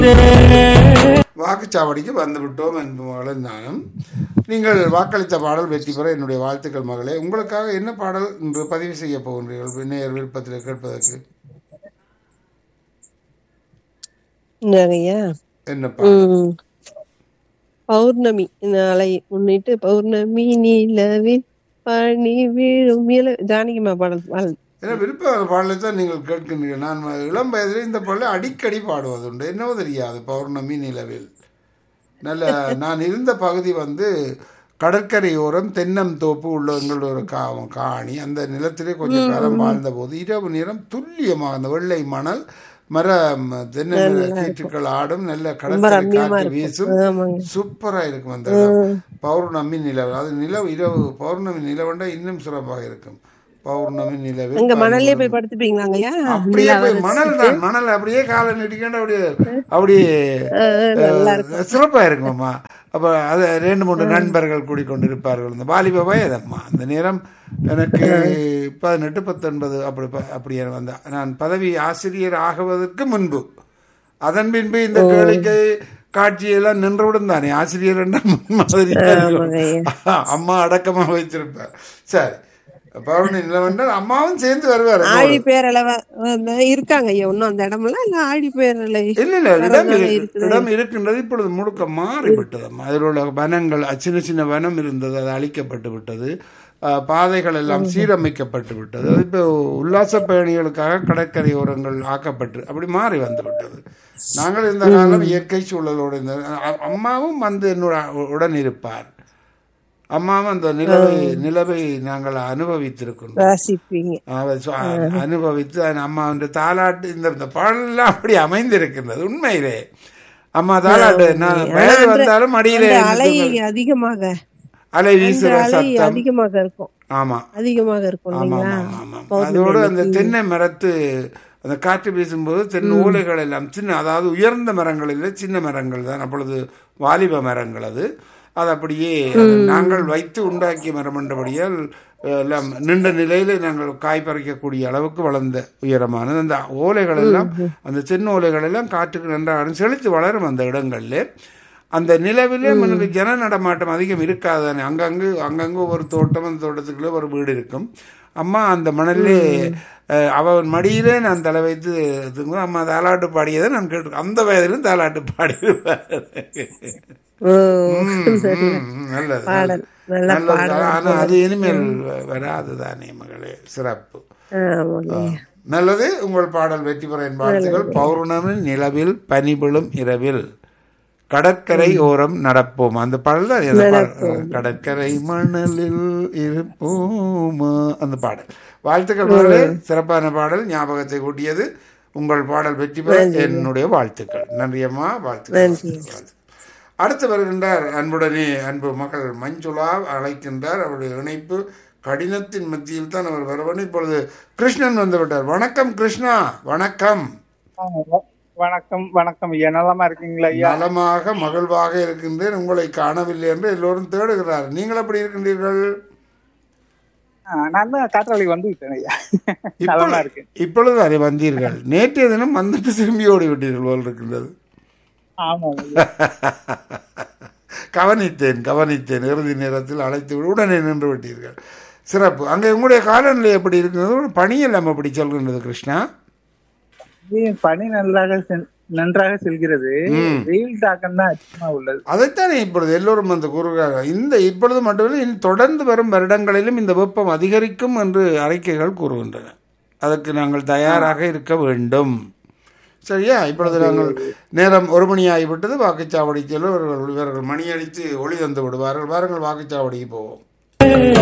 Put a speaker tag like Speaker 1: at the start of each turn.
Speaker 1: வாக்குச்சாவடிக்கு வந்து விட்டோம் என்பது மகளும் நானும் நீங்கள் வாக்களித்த பாடல் வெற்றி பெற என்னுடைய வாழ்த்துக்கள் மகளே உங்களுக்காக என்ன பாடல் இன்று பதிவு செய்ய போகின்றீர்கள் நேர் விருப்பத்தில் கேட்பதற்கு
Speaker 2: நிறைய
Speaker 1: என்ன பாடல்
Speaker 2: உம் பௌர்ணமி நாளை முன்னிட்டு பௌர்ணமி நிலவில் பனி வீழும் இல- ஜானகிமா பாடல் பாடல்
Speaker 1: ஏன்னா விருப்ப பாடலை தான் நீங்கள் கேட்கின்றீர்கள் நான் இளம் வயதில் இந்த பாடலை அடிக்கடி பாடுவது உண்டு என்னவோ தெரியாது பௌர்ணமி நிலவில் நல்ல நான் இருந்த பகுதி வந்து கடற்கரையோரம் தென்னந்தோப்பு உள்ள எங்களுடைய ஒரு கா காணி அந்த நிலத்திலே கொஞ்சம் காலம் வாழ்ந்தபோது இரவு நேரம் துல்லியமாக அந்த வெள்ளை மணல் மர ம- தென்னை மர கீற்றுக்கள் ஆடும் நல்ல கடற்கரை
Speaker 2: ரம்மியமா
Speaker 1: காற்று
Speaker 2: இருக்கும்.
Speaker 1: வீசும்
Speaker 2: ஆமாங்க
Speaker 1: சூப்பரா இருக்கும் அந்த இடம். பௌர்ணமி நிலவு அது நிலவு இரவு பௌர்ணமி நிலவுண்டா இன்னும் சிறப்பாக இருக்கும் பௌர்ணமி நிலவு
Speaker 2: அங்க மணல்லே போய் படுத்துப்பீங்களாங்க ஐயா
Speaker 1: அப்படியே போய் மணல் தான் மணல் அப்படியே காலை நீட்டிக்கண்டு அப்படியே அப்படியே
Speaker 2: நல்லா
Speaker 1: அஹ், சிறப்பா இருக்குமாம்மா அப்ப அது ரெண்டு மூன்று நண்பர்கள் கூடிக்கொண்டிருப்பார்கள் இந்த வாலிப வயதம்மா அந்த நேரம் எனக்கு பதினெட்டு பத்தொன்பது அப்படி ப- அப்படி வந்த நான் பதவி ஆசிரியர் ஆகுவதற்கு முன்பு அதன் பின்பு இந்த கேளிக்கை காட்சியெல்லாம் நின்றுவிடும் தானே ஆசிரியர் என்ற மாதிரி அம்மா அடக்கமா வச்சிருப்பார் சரி பௌர்ணமி நிலவென்றால் அம்மாவும் சேர்ந்து வருவார்
Speaker 2: ஆழி பேரளவ அந்த இருக்காங்க ஐயா இன்னும் அந்த இடமெல்லாம் இல்ல ஆழி பேரலை
Speaker 1: இல்ல இல்ல இடம்
Speaker 2: வரதானே
Speaker 1: இருக்கு.
Speaker 2: இருக்குது.
Speaker 1: இடம் இருக்கின்றது இப்பொழுது முழுக்க மாறிவிட்டது அதில் உள்ள வனங்கள் அஹ், சின்ன சின்ன வனம் இருந்தது அது அழிக்கப்பட்டு விட்டது அஹ், பாதைகள் எல்லாம் சீரமைக்கப்பட்டு விட்டது அது இப்போ உல்லாச பயணிகளுக்காக கடற்கரையோரங்கள் ஆக்கப்பட்டு அப்படி மாறி வந்து விட்டது நாங்கள் இந்த காலம் இயற்கை சூழலோடு இருந்த அ- அம்மாவும் வந்து என்னோட உடன் இருப்பார் அம்மாவும் அந்த நிலவை நிலவை நாங்கள் அனுபவித்திருக்கின்றோம்
Speaker 2: ராசிப்பீங்க
Speaker 1: அவர் சொ- அனுபவித்து அந்த அம்மா வந்து தாலாட்டு இந்த இந்த பாடலாம் அப்படி அமைந்திருக்கின்றது உண்மையிலே அம்மா தாலாட்டு நான் வயது வந்தாலும் அடியிலே
Speaker 2: அந்த
Speaker 1: இருந்து
Speaker 2: அலை
Speaker 1: தூங்க-
Speaker 2: அதிகமாக
Speaker 1: அலை
Speaker 2: அந்த
Speaker 1: வீசுற
Speaker 2: அலை
Speaker 1: சத்தம்
Speaker 2: அதிகமாக இருக்கும்
Speaker 1: ஆமா
Speaker 2: அதிகமாக இருக்கும்
Speaker 1: ஆமா
Speaker 2: இல்லைங்களா
Speaker 1: ஆமா ஆமா அதோடு அந்த தென்னை மரத்து அந்த காற்று வீசும்போது தென்னை ஓலைகள் எல்லாம் சின்ன அதாவது உயர்ந்த மரங்கள் இல்லை சின்ன மரங்கள் தான் அப்பொழுது வாலிப மரங்கள் அது அது அப்படியே அது நாங்கள் வைத்து உண்டாக்கிய மரம் என்றபடியால் அஹ், எல்லாம் நின்ற நிலையில நாங்கள் காய் பறிக்கக்கூடிய அளவுக்கு வளர்ந்த உயரமானது அந்த ஓலைகள் எல்லாம் அந்த சின்ன ஓலைகள் எல்லாம் காற்றுக்கு நன்றாக செழித்து வளரும் அந்த இடங்கள்ல அந்த நிலவிலே எனக்கு ஜன நடமாட்டம் அதிகம் இருக்காது தானே அங்கங்கு அங்கங்கு ஒரு தோட்டம் அந்த தோட்டத்துக்குள்ளே ஒரு வீடு இருக்கும் அம்மா அந்த மணல்லே அஹ், அவன் மடியிலே நான் தலை வைத்து தூங்குவேன். அம்மா தாலாட்டு பாடியதை நான் கேட்டு அந்த வயதிலும் தாலாட்டு பாடிடுவார்
Speaker 2: ஓ,
Speaker 1: ம், ம், நல்லது
Speaker 2: பாடல் நல்ல
Speaker 1: நல்லது
Speaker 2: பாடல்
Speaker 1: ஆனா அது இனிமேல் வ- வராது தானே மகளே சிறப்பு
Speaker 2: ஆமாங்க ஐயா.
Speaker 1: நல்லது உங்கள் பாடல் வெற்றி பெற என் வாழ்த்துக்கள் பௌர்ணமி நிலவில் பனிபுழும் இரவில் கடற்கரை ஓரம் நடப்போம் அந்த பாடல் தான் அந்த பாடல். கடற்கரை மணலில் இருப்போமா அந்த பாடல் வாழ்த்துக்கள் மகளே சிறப்பான பாடல் ஞாபகத்தை கூட்டியது உங்கள் பாடல் வெற்றி பெற என்னுடைய வாழ்த்துக்கள் நன்றி அம்மா வாழ்த்துக்கள் வாழ்த்துக்கள். அடுத்து வருகின்றார் அன்புடனே அன்பு மகள் மஞ்சுளா அழைக்கின்றார் அவருடைய இணைப்பு கடினத்தின் மத்தியில் தான் அவர் வரவன் இப்பொழுது கிருஷ்ணன் வந்து விட்டார் வணக்கம் கிருஷ்ணா வணக்கம்
Speaker 3: வணக்கம் வணக்கம் ஐயா நலமா இருக்கீங்களா ஐயா
Speaker 1: நலமாக மகிழ்வாக இருக்கின்றேன் உங்களை காணவில்லை என்று எல்லோரும் தேடுகிறார் நீங்கள் எப்படி இருக்கின்றீர்கள்
Speaker 3: ஆ, நான் தான் காற்றாலை வந்து விட்டேன் ஐயா நலமா
Speaker 1: இப்பொழுது
Speaker 3: இருக்கு
Speaker 1: இப்பொழுது அதை வந்தீர்கள் நேற்றைய தினம் வந்துட்டு திரும்பி ஓடி விட்டீர்கள் போல் இருக்கின்றது
Speaker 3: ஆமா ஐயா
Speaker 1: கவனித்தேன் கவனித்தேன் இறுதி நேரத்தில் அழைத்து விட்டு உடனே நின்று விட்டீர்கள் சிறப்பு அங்கே உங்களுடைய காலநிலை எப்படி இருக்கிறது பணியெல்லாம் எப்படி சொல்கின்றது கிருஷ்ணா
Speaker 3: இது பனி நன்றாக செல்- நன்றாக செல்கிறது வெயில் தாக்கம் தான் அதிகமா உள்ளது
Speaker 1: அதைத்தானே இப்பொழுது எல்லோரும் வந்து கூறுகிறார்கள் இந்த இப்பொழுது மட்டுமில்லை இனி தொடர்ந்து வரும் வருடங்களிலும் இந்த வெப்பம் அதிகரிக்கும் என்று அறிக்கைகள் கூறுகின்றன அதற்கு நாங்கள் தயாராக இருக்க வேண்டும் சரியா இப்பொழுது நாங்கள் நேரம் ஒரு மணி ஆகிவிட்டது வாக்குச்சாவடிக்கு செல்ல இவர்கள் இவர்கள் மணி அடித்து ஒளி தந்து விடுவார்கள் வாருங்கள் வாக்குச்சாவடிக்கு போவோம்